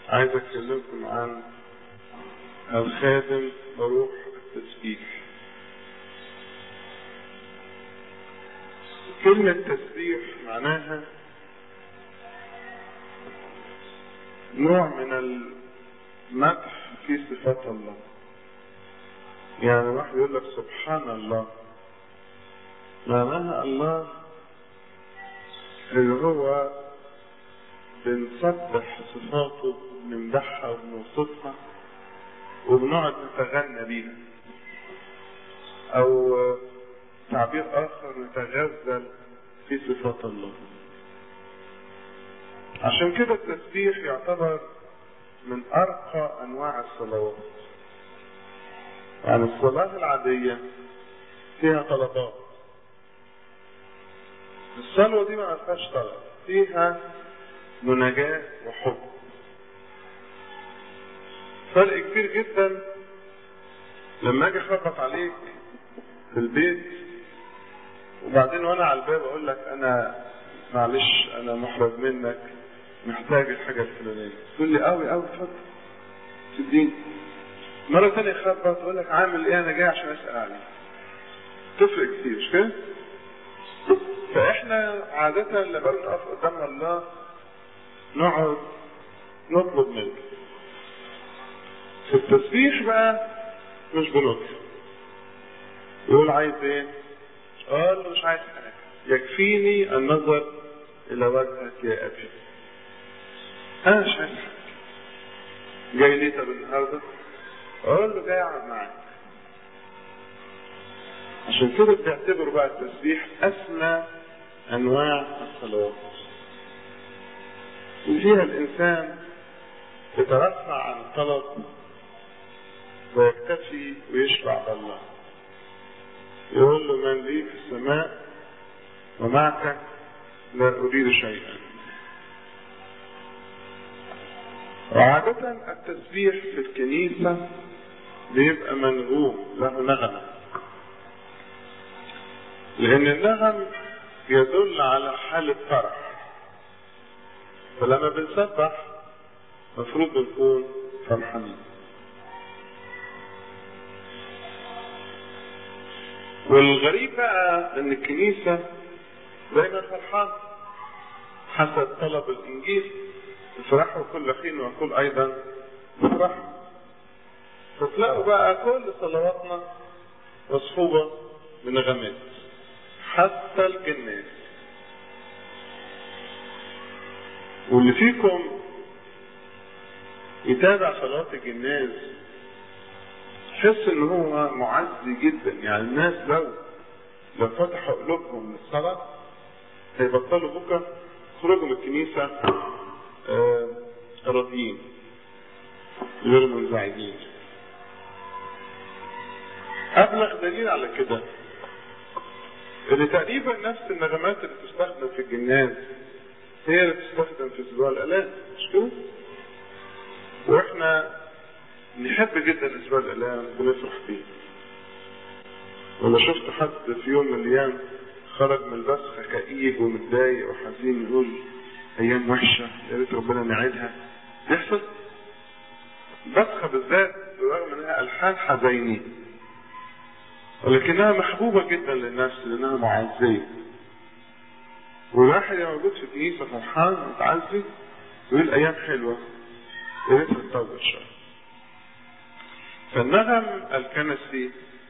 عايز أكلمكم عن الخادم وروح التسبيح كلمة تسبيح معناها نوع من المدح في صفات الله يعني واحد يقول لك سبحان الله معناها الله اللي هو بنسبح صفاته وبنمدحها وبنوصفها وبنقعد نتغنى بيها او تعبير اخر نتغزل في صفات الله عشان كده التسبيح يعتبر من ارقى انواع الصلوات يعني الصلاة العادية فيها طلبات الصلوة دي ما فيهاش طلب فيها مناجاة وحب فرق كبير جدا لما اجي اخبط عليك في البيت وبعدين وانا على الباب اقول لك انا معلش انا محرج منك محتاج الحاجة الفلانية تقول لي قوي قوي اتفضل تديني مرة تانية خبط اقول لك عامل ايه انا جاي عشان اسأل عليك تفرق كتير مش كده؟ فاحنا عادة لما بنقف قدام الله نقعد نطلب منه في التسبيح بقى مش بنطلب يقول عايز ايه؟ قال له مش عايز حاجة يكفيني النظر الى وجهك يا ابي انا مش عايز حاجة جاي ليه طب النهارده؟ اقول له جاي اقعد معاك عشان كده بيعتبروا بقى التسبيح اسمى انواع الصلوات وفيها الانسان يترفع عن الطلب ويكتفي ويشبع بالله يقول له من لي في السماء ومعك لا اريد شيئا وعادة التسبيح في الكنيسة بيبقى منغوم له نغمة لأن النغم يدل على حالة فرح فلما بنسبح المفروض بنكون فرحانين والغريب بقى ان الكنيسة دايما فرحان حسب طلب الانجيل افرحوا كل حين وكل ايضا افرحوا فتلاقوا بقى كل صلواتنا مصحوبة بنغمات حتى الجنات واللي فيكم يتابع صلوات الجناز حس ان هو معزي جدا يعني الناس لو لو فتحوا قلوبهم للصلاة هيبطلوا بكرة خروجوا من الكنيسة آه راضيين غير منزعجين أبلغ دليل على كده ان تقريبا نفس النغمات اللي بتستخدم في الجناز هي اللي بتستخدم في اسبوع الالام مش كده؟ واحنا نحب جدا اسبوع الالام بنفرح بيه ولا شفت حد في يوم من الايام خرج من البسخه كئيب ومتضايق وحزين يقول ايام وحشه يا ريت ربنا نعيدها يحصل البسخه بالذات برغم انها الحان حزينيه ولكنها محبوبة جدا للنفس لأنها معزية والواحد يبقى موجود في الكنيسة فرحان متعزي ويقول أيام حلوة يا ريتها تطول شوية فالنغم الكنسي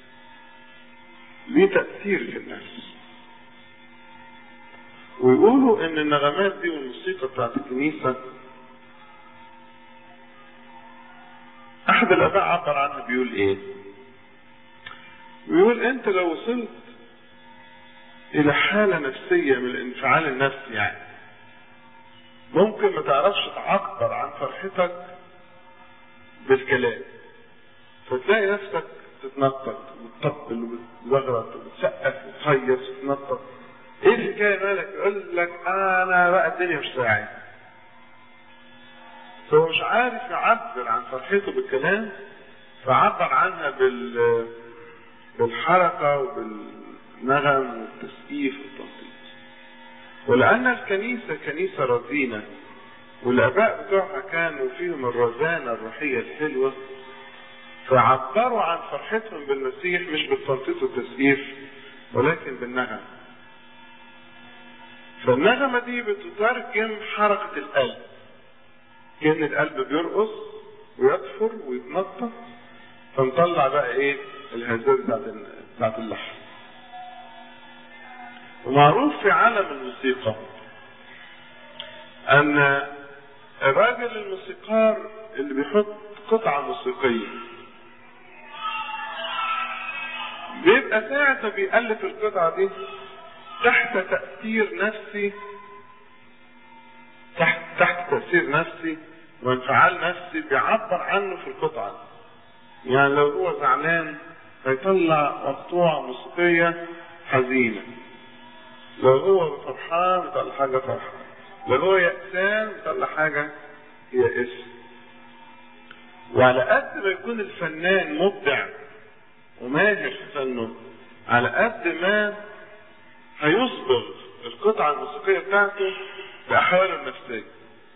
ليه تأثير في النفس ويقولوا إن النغمات دي والموسيقى بتاعت الكنيسة أحد الآباء عبر عنها بيقول إيه؟ بيقول انت لو وصلت الى حالة نفسية من الانفعال النفسي يعني ممكن ما تعرفش تعبر عن فرحتك بالكلام فتلاقي نفسك تتنطط وتطبل وتزغرط وتسقف وتهيص وتنطط ايه الحكايه مالك؟ يقول لك انا بقى الدنيا مش ساعد فهو مش عارف يعبر عن فرحته بالكلام فعبر عنها بال بالحركة وبالنغم والتسقيف والتنطيط ولأن الكنيسة كنيسة رزينة والآباء بتوعها كانوا فيهم الرزانة الروحية الحلوة فعبروا عن فرحتهم بالمسيح مش بالتنطيط والتسقيف ولكن بالنغم فالنغمة دي بتترجم حركة القلب كأن القلب بيرقص ويطفر ويتنطط فنطلع بقى ايه الهزات بتاعت بتاعت اللحن ومعروف في عالم الموسيقى ان الراجل الموسيقار اللي بيحط قطعة موسيقية بيبقى ساعة ما بيألف القطعة دي تحت تأثير نفسي تحت تحت تأثير نفسي وانفعال نفسي بيعبر عنه في القطعة دي. يعني لو هو زعلان هيطلع مقطوعة موسيقية حزينة لو هو فرحان بيطلع حاجة فرحة لو هو يأسان بيطلع حاجة يأس وعلى قد ما يكون الفنان مبدع وماهر في فنه على قد ما هيصبغ القطعة الموسيقية بتاعته بأحواله النفسية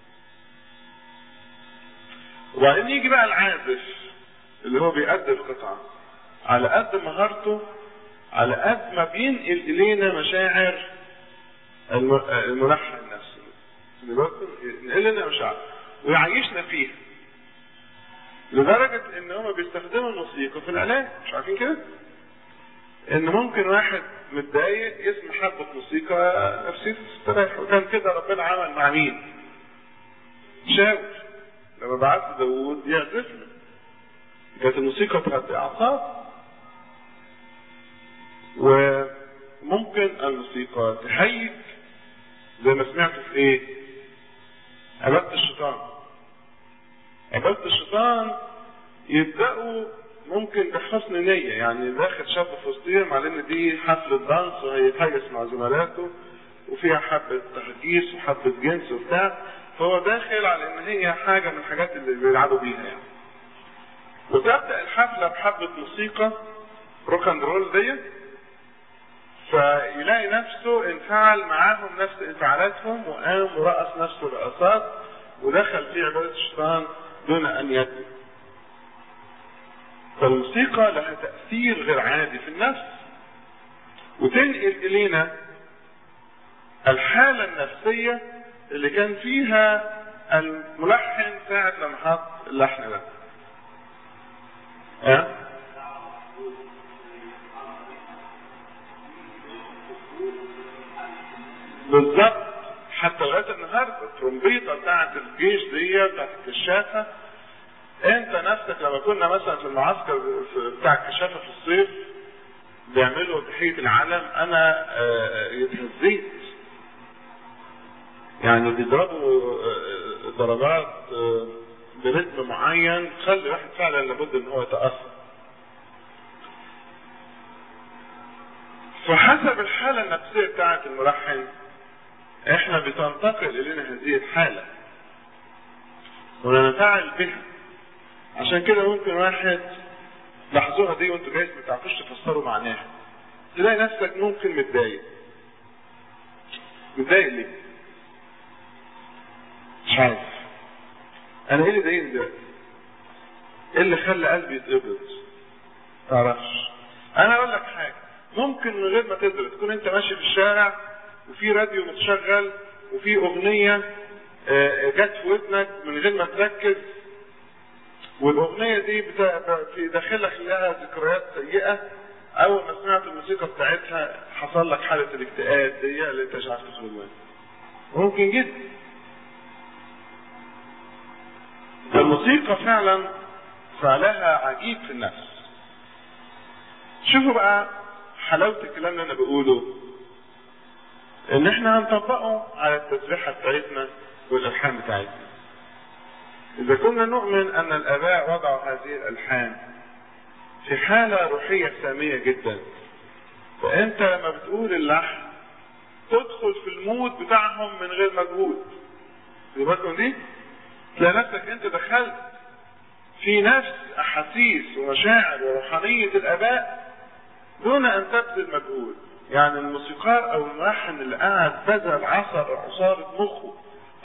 وبعدين يجي بقى العازف اللي هو بيأدي القطعة على قد مهارته على قد ما بينقل إلينا مشاعر الملحن نفسه ينقل لنا مشاعر ويعيشنا فيها لدرجة ان هم بيستخدموا الموسيقى في العلاج مش عارفين كده ان ممكن واحد متضايق يسمع حبة موسيقى نفسيته تستريح وكان كده ربنا عمل مع مين شاول لما بعت داوود يعزف له كانت الموسيقى تهدي اعصاب وممكن الموسيقى تهيج زي ما سمعت في ايه عبادة الشيطان عبادة الشيطان يبدأوا ممكن بحسن نية يعني داخل شاب في وسطهم على ان دي حفلة دانس وهيتهيس مع زملاته وفيها حبة تهجيس وحبة جنس وبتاع فهو داخل على ان هي حاجة من الحاجات اللي بيلعبوا بيها يعني وتبدأ الحفلة بحبة موسيقى روك اند رول دي فيلاقي نفسه انفعل معاهم نفس انفعالاتهم وقام ورقص نفس الرقصات ودخل في عبادة الشيطان دون ان يدري فالموسيقى لها تأثير غير عادي في النفس وتنقل إلينا الحالة النفسية اللي كان فيها الملحن ساعة لما حط اللحن ده أه؟ بالظبط حتى لغايه النهارده الترومبيطه بتاعت الجيش دي بتاعت الكشافه انت نفسك لما كنا مثلا في المعسكر بتاع الكشافه في الصيف بيعملوا تحيه العلم انا اتهزيت يعني بيضربوا ضربات برتم معين تخلي الواحد فعلا لابد ان هو يتاثر فحسب الحاله النفسيه بتاعت الملحن احنا بتنتقل الينا هذه الحاله وننفعل بها عشان كده ممكن واحد لاحظوها دي وانتوا جايز ما تعرفوش تفسروا معناها تلاقي نفسك ممكن متضايق متضايق ليه؟ مش عارف انا ايه اللي ضايقني دلوقتي؟ ايه اللي خلى قلبي يتقبض؟ تعرفش انا اقول لك حاجه ممكن من غير ما تدرك تكون انت ماشي في الشارع وفي راديو متشغل وفي اغنيه جت في ودنك من غير ما تركز والاغنيه دي في داخلك لها ذكريات سيئه اول ما سمعت الموسيقى بتاعتها حصل لك حاله الاكتئاب دي اللي انت مش عارف تخرج منها ممكن جدا فالموسيقى فعلا فعلها عجيب في النفس شوفوا بقى حلاوه الكلام اللي انا بقوله ان احنا هنطبقه على التسبيحه بتاعتنا والالحان بتاعتنا إذا كنا نؤمن أن الآباء وضعوا هذه الألحان في حالة روحية سامية جدا فأنت لما بتقول اللحن تدخل في المود بتاعهم من غير مجهود خدوا بالكم دي؟ تلاقي نفسك أنت دخلت في نفس أحاسيس ومشاعر وروحانية الآباء دون أن تبذل مجهود يعني الموسيقار أو الملحن اللي قاعد بذل عصر عصارة مخه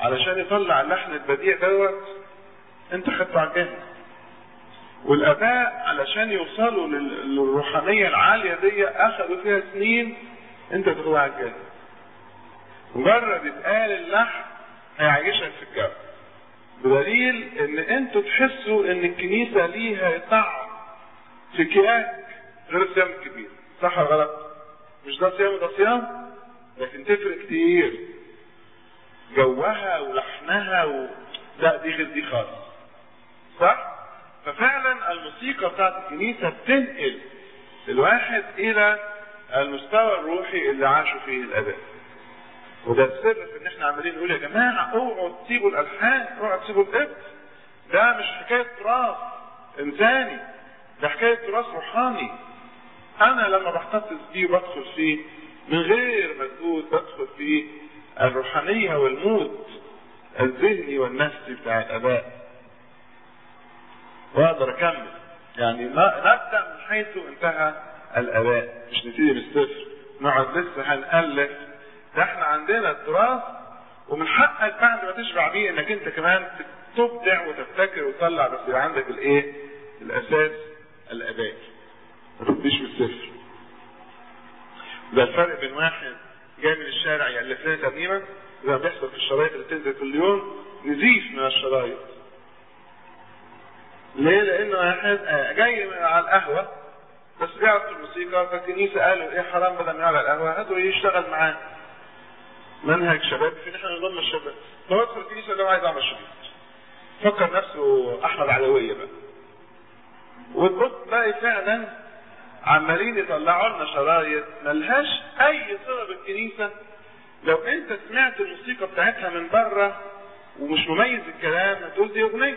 علشان يطلع اللحن البديع دوت انت خدته على الجاهز والاباء علشان يوصلوا لل- للروحانيه العاليه دي اخذوا فيها سنين انت تاخدها على الجاهز مجرد يتقال اللحن هيعيشك في الجو بدليل ان انتوا تحسوا ان الكنيسه ليها طعم في كياك غير الصيام الكبير صح ولا غلط؟ مش ده صيام وده صيام لكن تفرق كتير جوها ولحنها و... لا دي غير دي خالص صح؟ ففعلا الموسيقى بتاعت الكنيسة بتنقل الواحد إلى المستوى الروحي اللي عاشوا فيه الآباء. وده السر في إن إحنا عمالين نقول يا جماعة اوعوا تسيبوا الألحان، اوعوا تسيبوا الإبت. ده مش حكاية تراث إنساني، ده حكاية تراث روحاني. أنا لما بحتفظ بيه وبدخل فيه من غير مجهود بدخل فيه الروحانية والموت الذهني والنفسي بتاع الآباء. واقدر اكمل يعني ما- نبدا من حيث انتهى الاباء مش نبتدي من الصفر نقعد لسه هنالف ده احنا عندنا التراث ومن حقك بعد ما تشبع بيه انك انت كمان تبدع وتبتكر وتطلع بس يبقى عندك الايه؟ الاساس الابائي ما تبتديش من الصفر ده الفرق بين واحد جاي من الشارع يالف لنا ترنيمه زي ما بيحصل في الشرايط اللي بتنزل كل يوم نزيف من الشرايط ليه؟ لأنه واحد آه، جاي من على القهوة بس بيعرف الموسيقى فالكنيسة قالوا إيه حرام بدل ما يقعد على القهوة هاتوا يشتغل معاه. منهج شباب في نحن نضم الشباب. فهو يدخل الكنيسة اللي هو عايز يعمل شريط. فكر نفسه أحمد علوية بقى. وتبص تلاقي فعلا عمالين يطلعوا لنا شرايط ملهاش أي صلة بالكنيسة لو أنت سمعت الموسيقى بتاعتها من بره ومش مميز الكلام هتقول دي أغنية.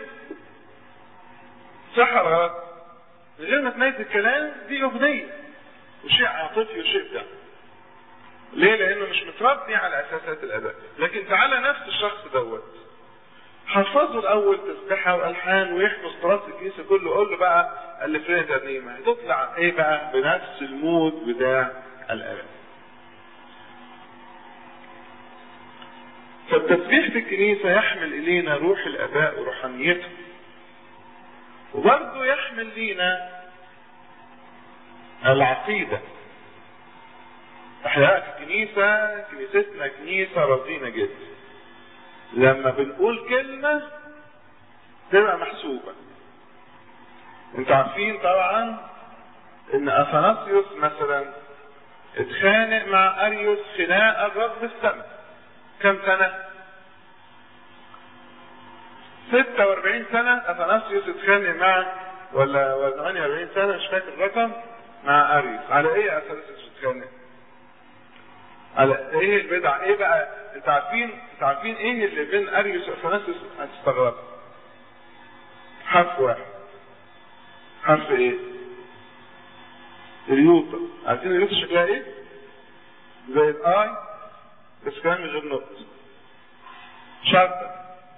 صح ولا غلط؟ من غير ما تميز الكلام دي اغنيه وشيء عاطفي وشيء بتاع ليه؟ لانه مش متربي على اساسات الاداء لكن تعالى نفس الشخص دوت حفظه الاول تسبحه والحان ويحفظ تراث الكنيسه كله قول له بقى الف لنا ترنيمه هتطلع ايه بقى بنفس المود بتاع الاداء فالتسبيح في الكنيسه يحمل الينا روح الاباء وروحانيتهم وبرضه يحمل لينا العقيدة احنا في الكنيسة كنيستنا كنيسة رزينة جدا لما بنقول كلمة تبقى محسوبة انتوا عارفين طبعا ان اثناسيوس مثلا اتخانق مع اريوس خناقه الرب السماء كم سنه 46 سنة أثناسيوس اتخانق مع ولا ولا 48 سنة مش فاكر الرقم مع أريوس على إيه أثناسيوس اتخانق؟ على إيه البدع؟ إيه بقى؟ أنتوا عارفين أنتوا عارفين إيه اللي بين أريوس وأثناسيوس هتستغربوا. حرف واحد. حرف إيه؟ اليوتا. عارفين اليوتا شكلها إيه؟ زي الآي بس كمان من غير نقط. شرطة.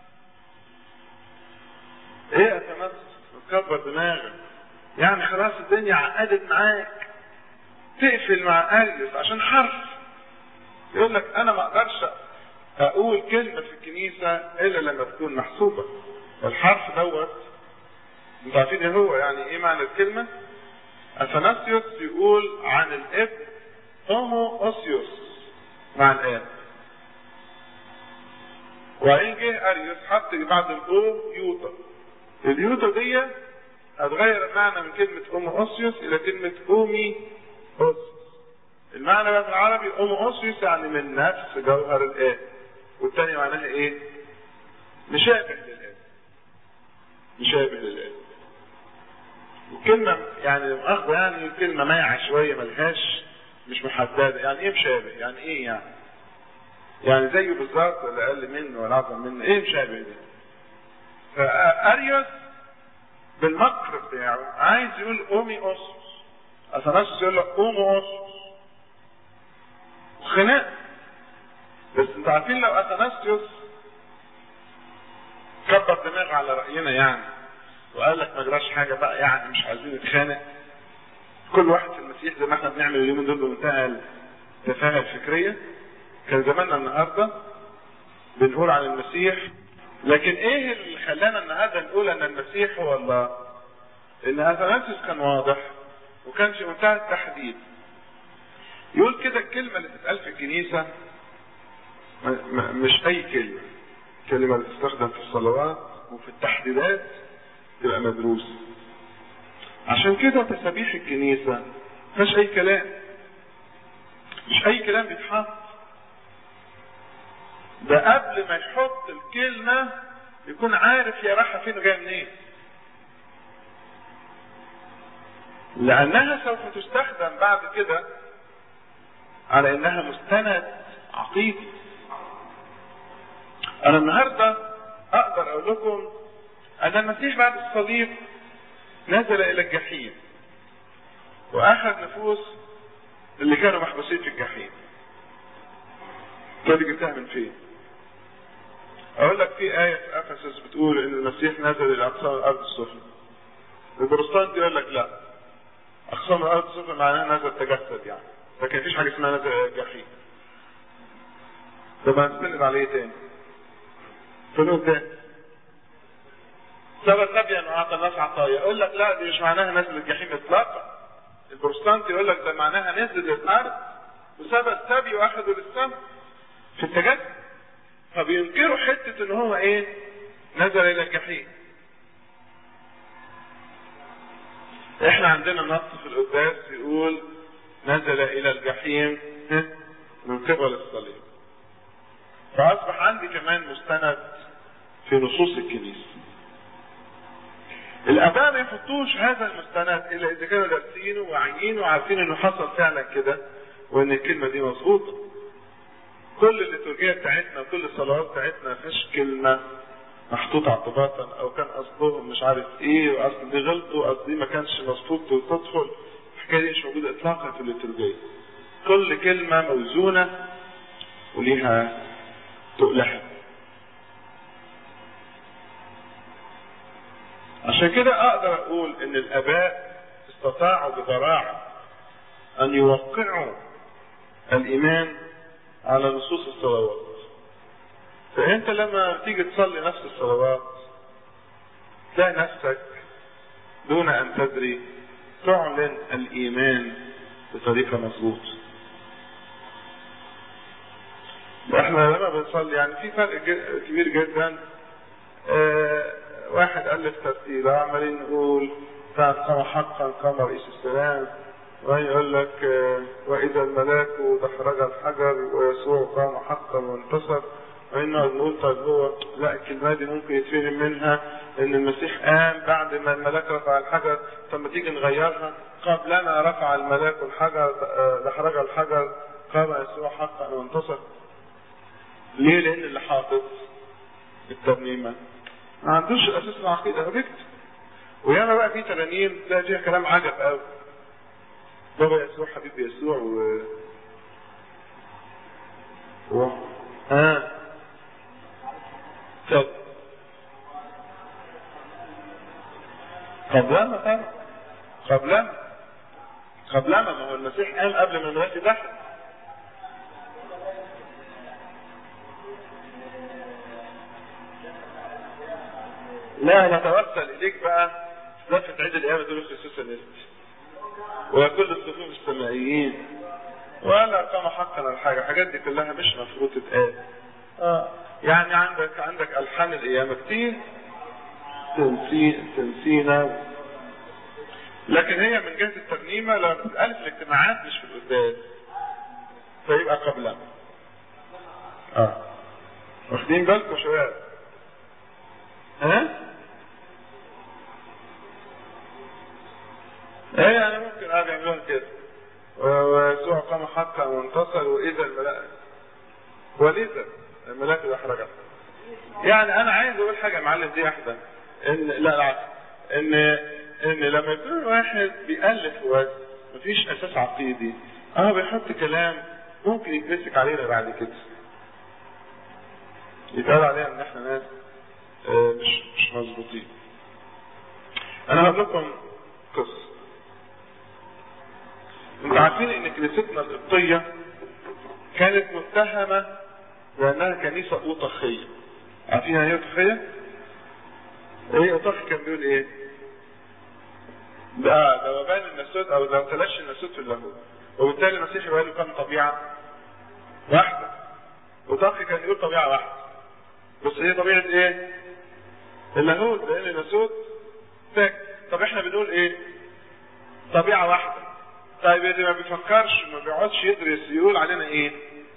ايه يا تمس تكبر دماغك يعني خلاص الدنيا عقدت معاك تقفل مع اريوس عشان حرف يقول لك انا ما اقدرش اقول كلمه في الكنيسه الا لما تكون محسوبه الحرف دوت انتوا عارفين ايه هو يعني ايه معنى الكلمه اثناسيوس يقول عن الاب هومو اوسيوس مع الاب وبعدين جه اريوس حط بعد الاو يوتا اليوتا دي هتغير المعنى من كلمة أم أوسيوس إلى كلمة أومي أوسيوس. المعنى بقى في العربي أم أوسيوس يعني من نفس جوهر الآب. والتانية معناها إيه؟ مشابه للآب. مشابه للآب. وكلمة يعني مؤاخذة يعني كلمة مايعة شوية ملهاش مش محددة، يعني إيه مشابه؟ يعني إيه يعني؟ يعني زيه بالظبط ولا أقل منه ولا أعظم منه، إيه مشابه ده؟ فاريوس بالمكر بتاعه عايز يقول اومي اوسوس اثناسيوس يقول لك اومو اوسوس خناق بس انتوا عارفين لو اثناسيوس كبر دماغه على راينا يعني وقال لك ما جراش حاجه بقى يعني مش عايزين نتخانق كل واحد في المسيح زي ما احنا بنعمل اليومين دول بمنتهى التفاهه الفكريه كان زماننا النهارده بنقول عن المسيح لكن ايه اللي خلانا النهارده نقول ان المسيح هو الله؟ ان اثناسيوس كان واضح وكان في منتهى التحديد. يقول كده الكلمة اللي تتقال في الكنيسة م- م- مش أي كلمة. الكلمة اللي تستخدم في الصلوات وفي التحديدات تبقى مدروسة. عشان كده تسابيح الكنيسة مفيهاش أي كلام. مش أي كلام بيتحط. ده قبل ما يحط الكلمة يكون عارف هي رايحة فين وجاية منين. لأنها سوف تستخدم بعد كده على إنها مستند عقيدي. أنا النهاردة أقدر أقول لكم أن المسيح بعد الصليب نزل إلى الجحيم وأخذ نفوس اللي كانوا محبوسين في الجحيم. تقول جبتها من فين؟ اقول لك في آية في افسس بتقول ان المسيح نزل الى اقصى الارض السفلى. البروتستانت يقول لك لا. اقصى الارض السفلى معناها نزل تجسد يعني. لكن مفيش حاجة اسمها نزل الى الجحيم. طب هنستند عليه تاني. فنقول تاني. سبب نبيا واعطى الناس عطايا، يقول لك لا دي مش معناها نزل الجحيم اطلاقا. البروتستانت يقول لك ده معناها نزل للارض وساب السبي واخده للسماء. في التجسد. فبينكروا حتة ان هو ايه نزل الى الجحيم احنا عندنا نص في القداس يقول نزل الى الجحيم من قبل الصليب فاصبح عندي كمان مستند في نصوص الكنيسة الاباء ما يحطوش هذا المستند الا اذا كانوا دارسينه وواعيين وعارفين انه حصل فعلا كده وان الكلمة دي مظبوطة كل الليتورجية بتاعتنا وكل الصلوات بتاعتنا مفيش كلمة محطوطة اعتباطا او كان قصدهم مش عارف ايه واصل دي غلطوا اصل دي ما كانش مظبوط وتدخل الحكاية دي مش موجودة اطلاقا في الليتورجية كل كلمة موزونة وليها تقلها عشان كده اقدر اقول ان الاباء استطاعوا ببراعة ان يوقعوا الايمان على نصوص الصلوات فانت لما تيجي تصلي نفس الصلوات تلاقي نفسك دون ان تدري تعلن الايمان بطريقه مظبوطه احنا لما بنصلي يعني في فرق ج- كبير جدا اه واحد الف ترتيل عمالين نقول بتاع قام حقا قام رئيس السلام وبعدين يقول لك آه، واذا الملاك دحرج الحجر ويسوع قام حقا وانتصر وبعدين نقعد نقول طيب هو لا الكلمه دي ممكن يتفهم منها ان المسيح قام بعد ما الملاك رفع الحجر طب ما تيجي نغيرها قبلما رفع الملاك الحجر آه، دحرج الحجر قام يسوع حقا وانتصر ليه؟ لان اللي حاطط الترنيمه ما عندوش اساس العقيده هو بيكتب وياما بقى في ترانيم تلاقي فيها كلام عجب قوي بابا يسوع حبيبي يسوع و و ها طب قبلما طبعا قبلما قبلما ما هو المسيح قام قبل ما الملاك دخل لا نتوسل اليك بقى لفة عيد القيامة تقول خصوصا نست وكل الصفوف السمائيين ولا قام حقا على حاجة الحاجات دي كلها مش مفروض تتقال اه يعني عندك عندك الحان القيامة كتير تنسي تنسينا لكن هي من جهة الترنيمة لما بتتقال في الاجتماعات مش في القداس فيبقى قبلها اه واخدين بالكم يا شباب ها؟ ايه يعني ممكن اه بيعملوها كده ويسوع قام حقا وانتصر واذا الملائكه ولذا الملائكه احرجت يعني انا عايز اقول حاجه يا معلم دي واحده ان لا العكس ان ان لما يكون واحد بيالف وزن مفيش اساس عقيدي اه بيحط كلام ممكن يتمسك علينا بعد كده يتقال علينا ان احنا ناس آه، مش مش مظبوطين انا هقول لكم قصه انتوا عارفين ان كنيستنا القبطيه كانت متهمه لانها كنيسه اوطخيه عارفين يعني ايه اوطخيه؟ ايه اوطخي كان بيقول ايه؟ ده ذوبان النسوت او لو تلاشي النسوت في اللاهوت وبالتالي المسيح يبقى له كم طبيعه؟ واحده اوطخي كان يقول طبيعه واحده بس هي طبيعه ايه؟ اللاهوت لان النسوت فاك طب احنا بنقول ايه؟ طبيعه واحده طيب اللي ما بيفكرش ما بيقعدش يدرس يقول علينا ايه؟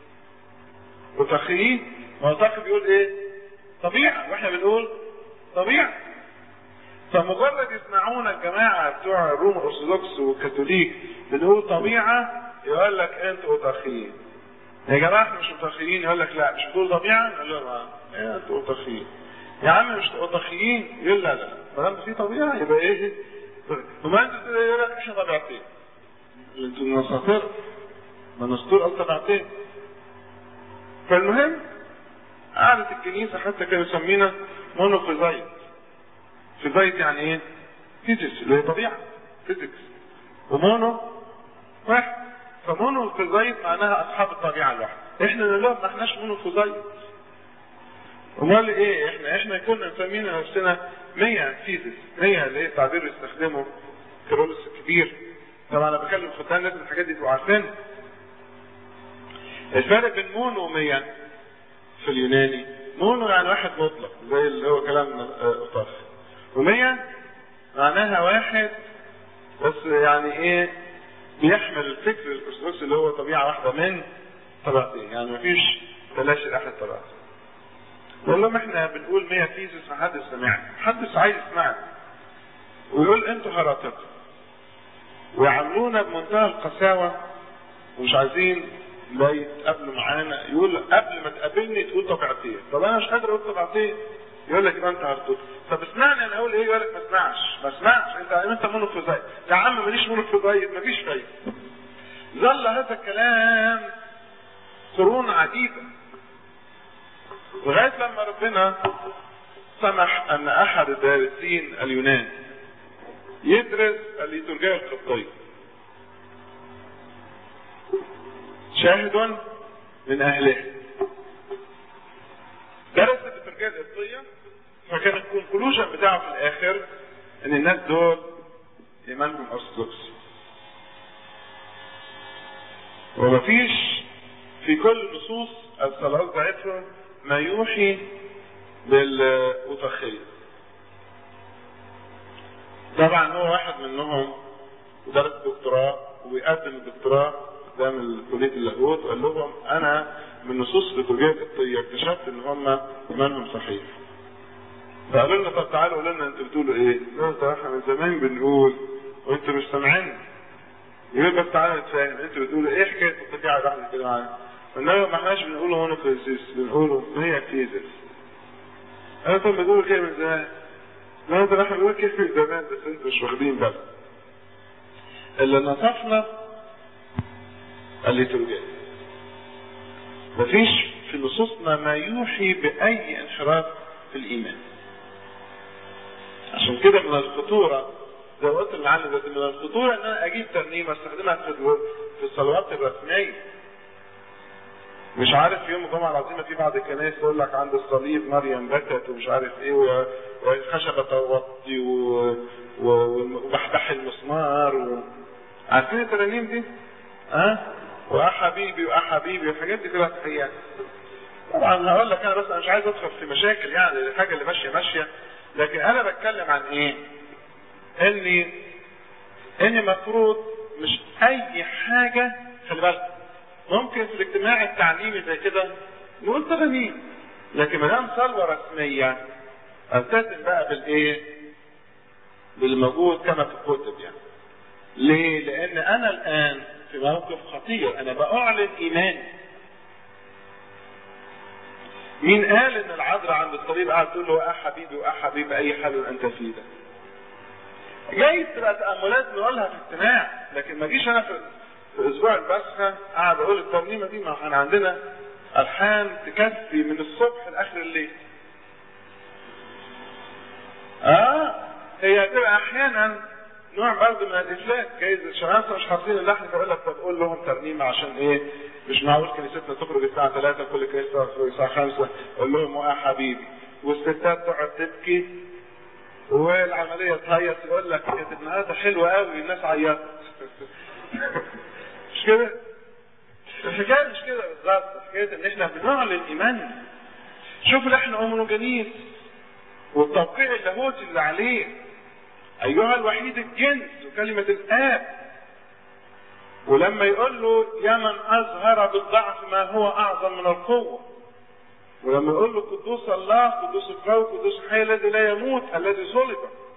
متخيين ما هو طاقي بيقول ايه طبيعة واحنا بنقول طبيعة فمجرد يسمعونا الجماعة بتوع الروم الارثوذكس والكاثوليك بنقول طبيعة يقول لك انتوا متخيين يا جماعة احنا مش متخيين يقول لك لا مش بتقول طبيعة نقول له اه ايه انتوا متخيين يا عم مش متخيين يقول لا لا ما دام في طبيعة يبقى ايه وما انت يقول لك احنا طبيعتين انتوا النصاطير ما نسطور قال طبيعتين فالمهم قعدت الكنيسة حتى كانوا يسمينا مونوفيزايت فيزايت يعني ايه؟ فيزيكس اللي هي طبيعة فيزيكس ومونو واحد فمونوفيزايت معناها أصحاب الطبيعة الواحدة احنا نقول لهم ما احناش مونوفيزايت امال ايه احنا احنا كنا مسمينا نفسنا 100 فيزيكس 100 اللي هي التعبير اللي استخدمه كيرلس الكبير طبعا انا بكلم خدام لازم الحاجات دي تبقوا عارفينها الفرق بين مونو ومية في اليوناني مونو يعني واحد مطلق زي اللي هو كلام أطاف ومية معناها واحد بس يعني ايه بيحمل الفكر الارثوذكسي اللي هو طبيعه واحده من طبقتين يعني مفيش تلاشي لاحد طبقتين نقول لهم احنا بنقول 100 فيزيس ما حدش سمعنا محدش عايز يسمعنا ويقول انتوا هرطقه ويعاملونا بمنتهى القساوه ومش عايزين لا يتقابلوا معانا يقول قبل ما تقابلني تقول طبيعتين طب انا مش قادر اقول طبيعتين يقول لك يبقى انت هرطوط طب اسمعني انا اقول ايه يقول لك ما اسمعش ما اسمعش انت انت مونوفيزايت يا عم ماليش مونوفيزايت مفيش فايده ظل هذا الكلام قرون عديده لغايه لما ربنا سمح ان احد الدارسين اليونان يدرس الليتورجيا القبطيه شاهد من اهلها درس الليتورجيا القبطيه فكان الكونكلوجن بتاعه في الاخر ان الناس دول ايمانهم ارثوذكس ومفيش في كل نصوص الصلاه بتاعتهم ما يوحي بالأوتخية طبعا هو واحد منهم درس دكتوراه وبيقدم الدكتوراه قدام كلية اللاهوت وقال لهم أنا من نصوص الليتورجية القبطية اكتشفت إن هم إيمانهم صحيح. فقالوا لنا طب تعالوا قولوا لنا أنتوا بتقولوا إيه؟ قلنا طب إحنا من زمان بنقول وأنتوا مش سامعين. يقول بس تعالوا نتفاهم أنتوا بتقولوا إيه حكاية الطبيعة الواحدة كده معانا؟ قلنا ما احناش بنقوله مونوفيزيس بنقوله هي فيزيس. أنا طب بتقولوا كده من زمان. لا ده احنا بنقول كده من زمان بس أنتوا مش واخدين بالكم. اللي نصفنا الليتورجية مفيش في نصوصنا ما يوحي بأي انحراف في الإيمان عشان كده من الخطورة زي ما قلت للعلم دلوقتي من الخطورة إن أنا أجيب ترنيمة أستخدمها في في الصلوات الرسمية مش عارف يوم الجمعة العظيمة في بعض الكنائس يقول لك عند الصليب مريم بكت ومش عارف ايه والخشبة توطي وبحبح المسمار و... عارفين الترانيم دي؟ ها؟ أه؟ واه حبيبي واه حبيبي والحاجات دي كلها تحيات. طبعا هقول لك انا بس انا مش عايز ادخل في مشاكل يعني الحاجه اللي ماشيه ماشيه لكن انا بتكلم عن ايه؟ اني اني المفروض مش اي حاجه خلي بالك ممكن في الاجتماع التعليمي زي كده نقول ترانيم لكن ما دام صلوه رسميه التزم بقى بالايه؟ بالموجود كما في الكتب يعني. ليه؟ لأن أنا الآن في موقف خطير، أنا بأعلن إيماني. مين قال إن العذراء عند الصليب قاعد تقول له أه حبيبي وأه حبيبي أي حال أنت فيه ده؟ جايز تبقى تأملات نقولها في اجتماع، لكن ما جيش أنا في, في أسبوع البسخة قاعد أقول الترنيمة دي ما احنا عندنا ألحان تكفي من الصبح لآخر الليل. آه هي تبقى أحيانا نوع برضه من الافلات جايز الشمامسه مش حافظين اللحن فيقول لك طب قول لهم ترنيمه عشان ايه مش معقول كنيستنا تخرج الساعه 3 كل كنيسه تخرج الساعه 5 قول لهم يا حبيبي والستات تقعد تبكي والعمليه تهيص يقول لك كانت النهارده حلوه قوي الناس عيطت مش كده؟ الحكايه مش كده بالظبط حكايه ان احنا بنعلن ايماننا شوف لحن ام جنيس والتوقيع اللاهوتي اللي عليه ايها الوحيد الجنس وكلمه الاب ولما يقول له يا من اظهر بالضعف ما هو اعظم من القوه ولما يقول له قدوس الله قدوس القوي قدوس الحي الذي لا يموت الذي صلب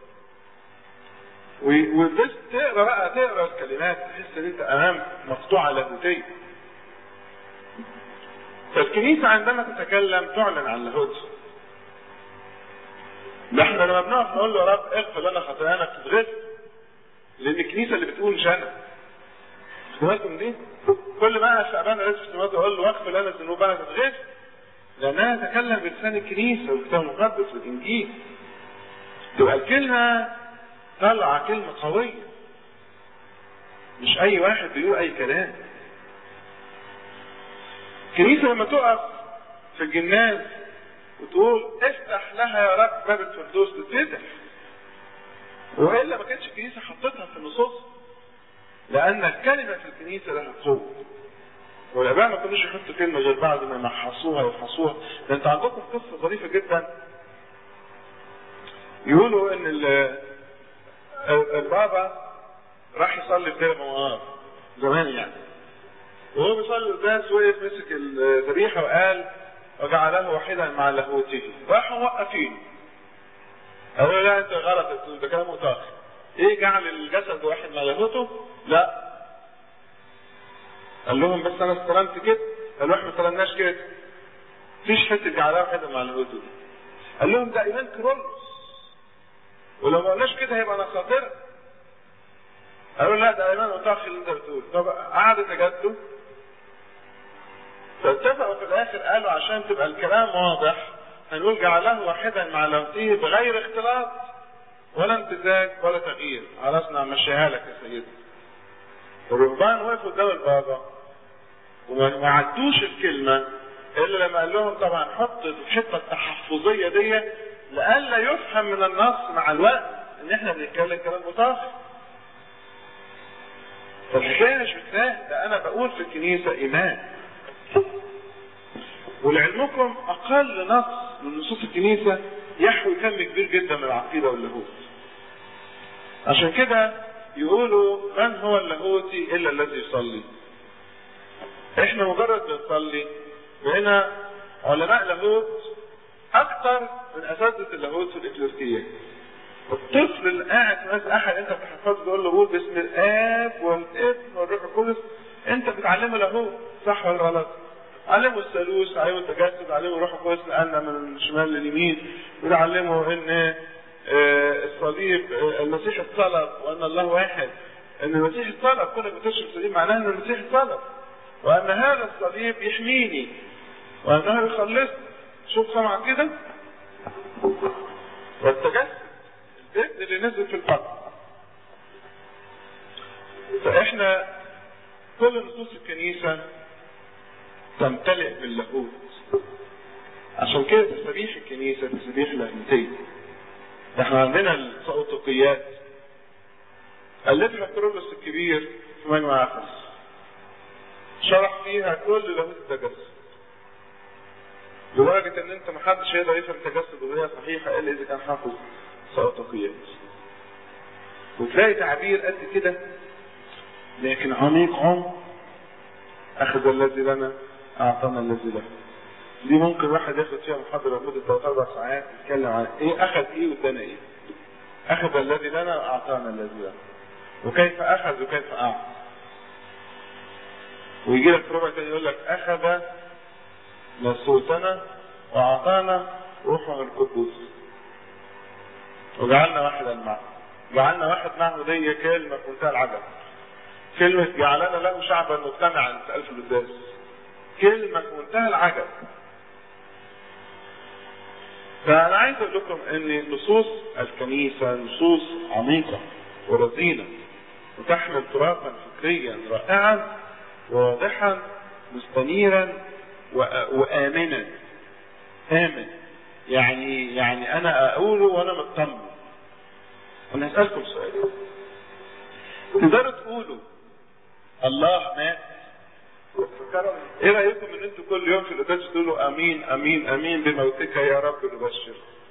وبس تقرا بقى تقرا الكلمات تحس ان انت امام مقطوعه لاهوتيه فالكنيسه عندما تتكلم تعلن عن لاهوتها ده احنا لما بنقف نقول له يا رب اغفر لنا خطايانا بتتغفر لان الكنيسه اللي بتقول مش انا سمعتم دي؟ كل ما شعبان رئيس في سماته يقول له واغفر لنا ذنوبنا تتغفر لانها تتكلم بلسان الكنيسه والكتاب المقدس والانجيل تبقى الكلمه طالعه كلمه قويه مش اي واحد بيقول اي كلام الكنيسه لما تقف في الجناز وتقول افتح لها يا رب باب الفردوس تتفتح والا ما كانتش الكنيسه حطتها في النصوص لان الكلمه في الكنيسه لها قوه والاباء ما كانوش يحطوا كلمه غير بعد ما يمحصوها يفحصوها ده انت عندكم قصه ظريفه جدا يقولوا ان البابا راح يصلي في دير منار زمان يعني وهو بيصلي القداس وقف مسك الذبيحه وقال وجعله واحدا مع لاهوته راحوا موقفين قالوا لا انت غلط ده كلام متاخر ايه جعل الجسد واحد مع لاهوته لا قال لهم بس انا استلمت كده قالوا احنا ما استلمناش كده مفيش حته جعلها واحدا مع لاهوته دي قال لهم ده ايمان كرولوس ولو ما قلناش كده هيبقى نصاطره قالوا لا ده ايمان متاخر اللي انت بتقول طب قعدوا تجادلوا فاتفقوا في الاخر قالوا عشان تبقى الكلام واضح هنقول جعله واحدا مع لاهوته بغير اختلاط ولا امتزاج ولا تغيير خلاص مشيها لك يا سيدي الرهبان وقفوا قدام البابا وما عدوش الكلمه الا لما قال لهم طبعا حط الحته التحفظيه دي لئلا يفهم من النص مع الوقت ان احنا بنتكلم كلام متاخر فالحكايه مش بتسهل ده انا بقول في الكنيسه ايمان ولعلمكم اقل نص من نصوص الكنيسه يحوي كم كبير جدا من العقيده واللاهوت عشان كده يقولوا من هو اللاهوتي الا الذي يصلي احنا مجرد بنصلي بقينا علماء لاهوت اكثر من اساتذه اللاهوت في الاكليريكيه الطفل اللي قاعد في ناس احد انت بتحفظه تقول له قول باسم الاب والابن والروح القدس انت بتعلمه لاهوت صح ولا غلط؟ علمه الثالوث علمه التجسد علمه الروح القدس نقلنا من الشمال لليمين بنعلمه ان الصليب المسيح اتصلب وان الله واحد ان المسيح اتصلب كل ما تشرب الصليب معناه ان المسيح اتصلب وان هذا الصليب يحميني وانه يخلصني شوف سمع كده والتجسد الابن اللي نزل في القبر فاحنا كل نصوص الكنيسه تمتلئ باللاهوت عشان كده تسابيح الكنيسه تسابيح لاهوتيه احنا عندنا الصوتقيات الفها كرولوس الكبير في مجمع افس شرح فيها كل لاهوت التجسد لدرجة ان انت محدش يقدر يفهم تجسد وهي صحيحة الا اذا كان حافظ صوتقيات وتلاقي تعبير قد كده لكن عميق عمق اخذ الذي لنا اعطانا الذي له دي ممكن واحد ياخد فيها محاضرة لمدة ثلاث أربع ساعات يتكلم عن إيه أخذ إيه وادانا إيه. أخذ الذي لنا وأعطانا الذي له. وكيف أخذ وكيف أعطى. ويجي لك ربع تاني يقول لك أخذ نسوتنا وأعطانا روحه القدوس. وجعلنا واحدا معه. جعلنا واحد معه دي كلمة في منتهى العجب. كلمة جعلنا له شعبا مجتمعا في ألف القداس. كلمة في منتهى العجب. فأنا عايز أقول لكم إن نصوص الكنيسة نصوص عميقة ورزينة وتحمل تراثا فكريا رائعا وواضحا مستنيرا وآمنا آمن يعني يعني أنا أقوله وأنا مطمن أنا هسألكم سؤال تقدروا تقولوا الله مات ايه رايكم ان انتوا كل يوم في القداس تقولوا امين امين امين بموتك يا رب نبشر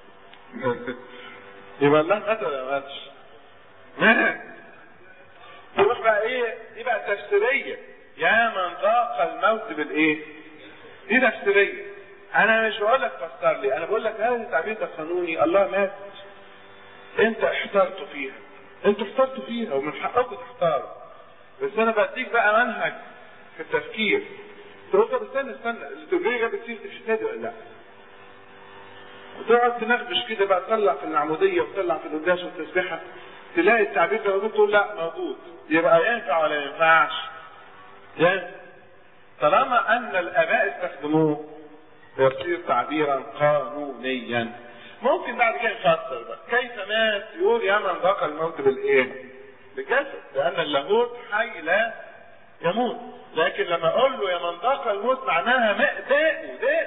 يبقى الله مات ولا ما ماتش؟ مات تروح بقى ايه دي بقى تفسيريه يا من ذاق الموت بالايه؟ دي تفسيريه انا مش بقول لك فسر لي انا بقول لك هذا التعبير ده قانوني الله مات انت احترت فيها انت احترت فيها ومن حقكم تحتاروا بس انا بديك بقى منهج في التفكير تقول طب استنى استنى التجربه جابت سيره الشتاء ولا لا؟ وتقعد تنغبش كده بقى تطلع في العموديه وتطلع في القداس والتسبيحه تلاقي التعبير ده موجود تقول لا موجود يبقى ينفع ولا ما ينفعش؟ ينفع طالما ان الاباء استخدموه يصير تعبيرا قانونيا ممكن بعد كده نفسر بقى كيف مات يقول يا من ذاق الموت بالايه؟ بالجسد لان اللاهوت حي لا يموت لكن لما اقول له يا من ذاق الموت معناها ماء داء وداء